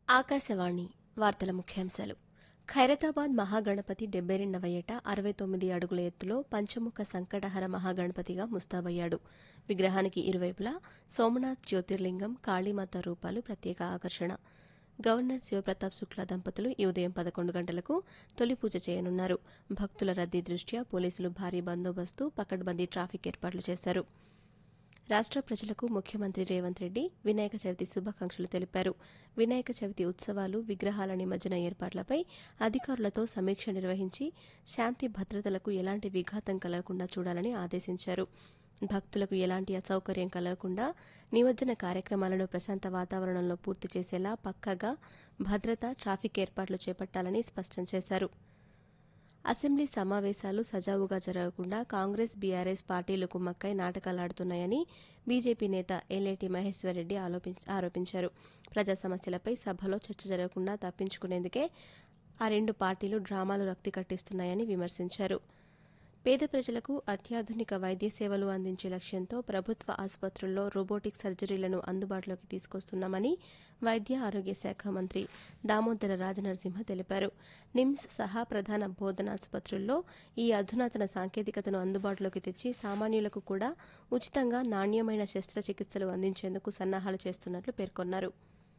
ఆకాశవాణి వార్తల ముఖ్యాంశాలు ఖైరతాబాద్ మహాగణపతి డెబ్బై రెండవ ఏట అరవై తొమ్మిది అడుగుల ఎత్తులో పంచముఖ సంకటహర మహాగణపతిగా ముస్తాబయ్యాడు విగ్రహానికి ఇరువైపులా సోమనాథ్ జ్యోతిర్లింగం కాళీమాత రూపాలు ప్రత్యేక ఆకర్షణ గవర్నర్ శివప్రతాప్ శుక్లా దంపతులు ఈ ఉదయం పదకొండు గంటలకు తొలి పూజ చేయనున్నారు భక్తుల రద్దీ దృష్ట్యా పోలీసులు భారీ బందోబస్తు పకడ్బందీ ట్రాఫిక్ ఏర్పాట్లు చేశారు రాష్ట్ర ప్రజలకు ముఖ్యమంత్రి రేవంత్ రెడ్డి వినాయక చవితి శుభాకాంక్షలు తెలిపారు వినాయక చవితి ఉత్సవాలు విగ్రహాల నిమజ్జన ఏర్పాట్లపై అధికారులతో సమీక్ష నిర్వహించి శాంతి భద్రతలకు ఎలాంటి విఘాతం కలగకుండా చూడాలని ఆదేశించారు భక్తులకు ఎలాంటి అసౌకర్యం కలగకుండా నిమజ్జన కార్యక్రమాలను ప్రశాంత వాతావరణంలో పూర్తి చేసేలా పక్కాగా భద్రత ట్రాఫిక్ ఏర్పాట్లు చేపట్టాలని స్పష్టం చేశారు అసెంబ్లీ సమావేశాలు సజావుగా జరగకుండా కాంగ్రెస్ బీఆర్ఎస్ పార్టీలు కుమ్మక్కై నాటకాలాడుతున్నాయని బీజేపీ నేత ఎల్ఏటి మహేశ్వరరెడ్డి ఆలోపించ- ఆరోపించారు ప్రజా సమస్యలపై సభలో చర్చ జరగకుండా తప్పించుకునేందుకే ఆ రెండు పార్టీలు డ్రామాలు రక్తి కట్టిస్తున్నాయని విమర్శించారు పేద ప్రజలకు అత్యాధునిక వైద్య సేవలు అందించే లక్ష్యంతో ప్రభుత్వ ఆసుపత్రుల్లో రోబోటిక్ సర్జరీలను అందుబాటులోకి తీసుకొస్తున్నామని వైద్య ఆరోగ్య శాఖ మంత్రి దామోదర రాజనరసింహ తెలిపారు నిమ్స్ సహా ప్రధాన బోధనాసుపత్రుల్లో ఈ అధునాతన సాంకేతికతను అందుబాటులోకి తెచ్చి సామాన్యులకు కూడా ఉచితంగా నాణ్యమైన శస్త్రచికిత్సలు అందించేందుకు సన్నాహాలు చేస్తున్నట్లు పేర్కొన్నారు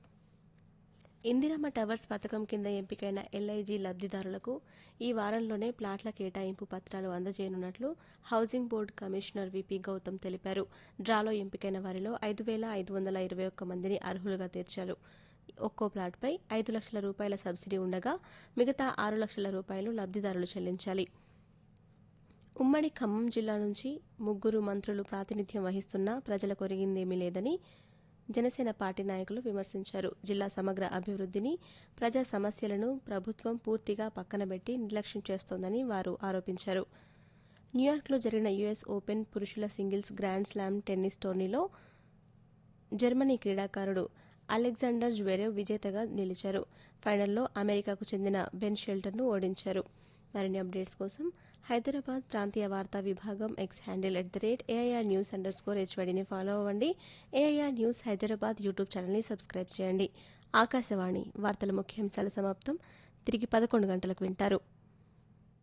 ఇందిరమ్మ టవర్స్ పథకం కింద ఎంపికైన ఎల్ఐజీ లబ్దిదారులకు ఈ వారంలోనే ప్లాట్ల కేటాయింపు పత్రాలు అందజేయనున్నట్లు housing board commissioner VP Gautam తెలిపారు డ్రాలో ఎంపికైన వారిలో ఐదు వేల ఐదు వందల ఇరవై ఒక్క మందిని అర్హులుగా తీర్చారు ఒక్కో ప్లాట్పై ఐదు లక్షల రూపాయల సబ్సిడీ ఉండగా మిగతా ఆరు లక్షల రూపాయలు లబ్దిదారులు చెల్లించాలి ఉమ్మడి ఖమ్మం జిల్లా నుంచి ముగ్గురు మంత్రులు ప్రాతినిధ్యం వహిస్తున్నా ప్రజలకు ఒరిగిందేమీ లేదని జనసేన పార్టీ నాయకులు విమర్శించారు జిల్లా సమగ్ర అభివృద్ధిని ప్రజా సమస్యలను ప్రభుత్వం పూర్తిగా పక్కనబెట్టి నిర్లక్ష్యం చేస్తోందని వారు ఆరోపించారు న్యూయార్క్లో జరిగిన యుఎస్ ఓపెన్ పురుషుల సింగిల్స్ గ్రాండ్ స్లామ్ టెన్నిస్ టోర్నీలో జర్మనీ క్రీడాకారుడు అలెగ్జాండర్ జ్వెరేవ్ విజేతగా నిలిచారు ఫైనల్లో అమెరికాకు చెందిన బెన్ షెల్టర్ను ఓడించారు మరిన్ని అప్డేట్స్ కోసం హైదరాబాద్ ప్రాంతీయ వార్తా విభాగం X handle at the rate AIR news underscore హెచ్వడిని ఫాలో అవ్వండి ఏఐఆర్ న్యూస్ హైదరాబాద్ యూట్యూబ్ ఛానల్ని సబ్స్క్రైబ్ చేయండి ఆకాశవాణి వార్తల ముఖ్యాంశాల సమాప్తం తిరిగి పదకొండు గంటలకు వింటారు